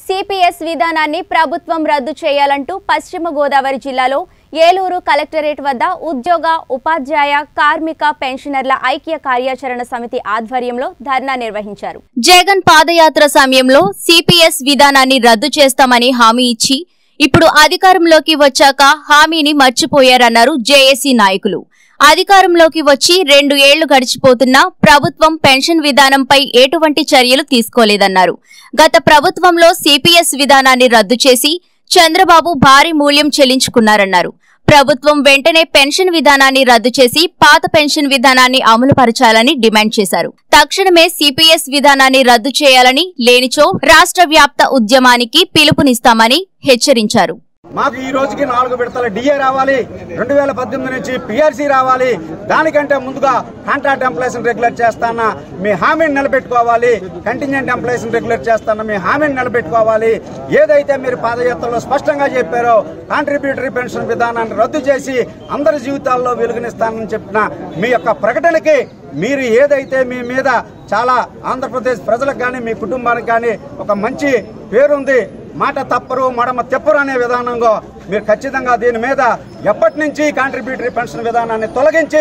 CPS విధానాన్ని ప్రభుత్వం రద్దు చేయాలంటూ పశ్చిమ గోదావరి జిల్లాలో ఏలూరు కలెక్టరేట్ వద్ద ఉద్యోగ ఉపాధ్యాయ కార్మిక పెన్షనర్ల ఐక్య కార్యాచరణ సమితి ఆధ్వర్యంలో ధర్నా నిర్వహించారు జగన్ పాదయాత్ర సమయంలో సిపిఎస్ విధానాన్ని రద్దు చేస్తామని హామీ ఇచ్చి ఇప్పుడు అధికారంలోకి వచ్చాక హామీని మర్చిపోయారన్నారు జేఏసీ నాయకులు అధికారంలోకి వచ్చి రెండు ఏళ్లు గడిచిపోతున్నా ప్రభుత్వం పెన్షన్ విధానంపై ఎటువంటి చర్యలు తీసుకోలేదన్నారు గత ప్రభుత్వంలో సిపిఎస్ విధానాన్ని రద్దు చేసి చంద్రబాబు భారీ మూల్యం చెల్లించుకున్నారన్నారు ప్రభుత్వం వెంటనే పెన్షన్ విధానాన్ని రద్దు చేసి పాత పెన్షన్ విధానాన్ని అమలు పరచాలని డిమాండ్ చేశారు తక్షణమే సిపిఎస్ విధానాన్ని రద్దు చేయాలని లేనిచో రాష్ట్ర వ్యాప్త ఉద్యమానికి పిలుపునిస్తామని హెచ్చరించారు మాకు ఈ రోజుకి నాలుగు విడతల డిఏ రావాలి రెండు వేల పద్దెనిమిది నుంచి పిఆర్సీ రావాలి దానికంటే ముందుగా కాంట్రాక్ట్ ఎంప్లాయీస్ రెగ్యులర్ చేస్తాన మీ హామీని నిలబెట్టుకోవాలి కంటింజెంట్ ఎంప్లాయీస్ రెగ్యులర్ చేస్తాన మీ హామీని నిలబెట్టుకోవాలి ఏదైతే మీరు పాదయాత్రలో స్పష్టంగా చెప్పారో కాంట్రిబ్యూటరీ పెన్షన్ విధానాన్ని రద్దు చేసి అందరి జీవితాల్లో వెలుగునిస్తానని చెప్పిన మీ యొక్క ప్రకటనకి మీరు ఏదైతే మీ మీద చాలా ఆంధ్రప్రదేశ్ ప్రజలకు కానీ మీ కుటుంబానికి కానీ ఒక మంచి పేరుంది మాట తప్పరు మడమ తెప్పరు అనే విధానంగా మీరు ఖచ్చితంగా దీని మీద ఎప్పటి నుంచి కాంట్రిబ్యూటరీ పెన్షన్ విధానాన్ని తొలగించి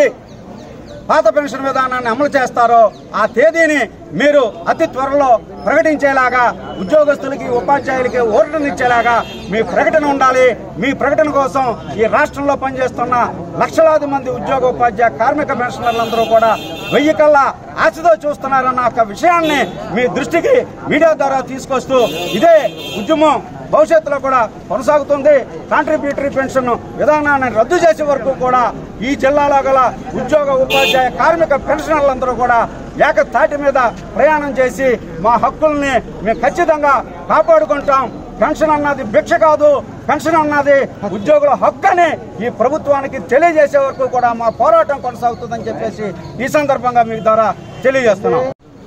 పాత పెన్షన్ విధానాన్ని అమలు చేస్తారో ఆ తేదీని మీరు అతి త్వరలో ప్రకటించేలాగా ఉద్యోగస్తులకి ఉపాధ్యాయులకి ఓటర్నిచ్చేలాగా మీ ప్రకటన ఉండాలి మీ ప్రకటన కోసం ఈ రాష్ట్రంలో పనిచేస్తున్న లక్షలాది మంది ఉద్యోగ ఉపాధ్యాయ కార్మిక పెన్షనర్లందరూ కూడా వెయ్యి కల్లా ఆశతో చూస్తున్నారన్న ఒక విషయాన్ని మీ దృష్టికి మీడియా ద్వారా తీసుకొస్తూ ఇదే ఉద్యమం భవిష్యత్తులో కూడా కొనసాగుతుంది కాంట్రిబ్యూటరీ పెన్షన్ విధానాన్ని రద్దు చేసే వరకు కూడా ఈ జిల్లాలో గల ఉద్యోగ ఉపాధ్యాయ కార్మిక పెన్షనర్లందరూ కూడా ఏకతాటి మీద ప్రయాణం చేసి మా హక్కుల్ని మేము ఖచ్చితంగా కాపాడుకుంటాం పెన్షన్ అన్నది భిక్ష కాదు పెన్షన్ అన్నది ఉద్యోగుల హక్కు అని ఈ ప్రభుత్వానికి తెలియజేసే వరకు కూడా మా పోరాటం కొనసాగుతుందని చెప్పేసి ఈ సందర్భంగా మీ ద్వారా తెలియజేస్తున్నాం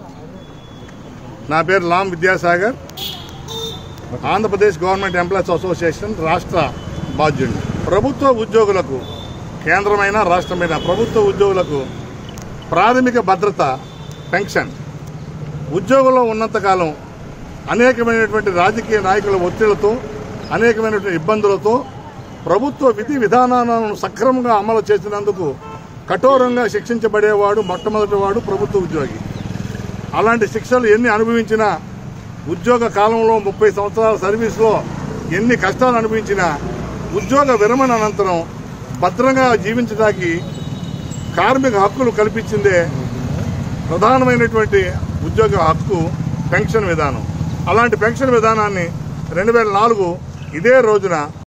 నా పేరు Lam Vidyasagar Andhra Pradesh government employees association రాష్ట్ర బాధ్యుడిని ప్రభుత్వ ఉద్యోగులకు కేంద్రమైన రాష్ట్రమైన ప్రభుత్వ ఉద్యోగులకు ప్రాథమిక భద్రత పెన్షన్ ఉద్యోగంలో ఉన్నంతకాలం అనేకమైనటువంటి రాజకీయ నాయకుల ఒత్తిళ్లతో అనేకమైనటువంటి ఇబ్బందులతో ప్రభుత్వ విధి విధానాలను సక్రమంగా అమలు చేసినందుకు కఠోరంగా శిక్షించబడేవాడు మొట్టమొదటివాడు ప్రభుత్వ ఉద్యోగి అలాంటి శిక్షలు ఎన్ని అనుభవించినా ఉద్యోగ కాలంలో ముప్పై సంవత్సరాల సర్వీస్లో ఎన్ని కష్టాలు అనుభవించినా ఉద్యోగ విరమణ అనంతరం భద్రంగా జీవించడానికి కార్మిక హక్కులు కల్పించిందే ప్రధానమైనటువంటి ఉద్యోగ హక్కు పెన్షన్ విధానం అలాంటి పెన్షన్ విధానాన్ని రెండు వేల నాలుగు ఇదే రోజున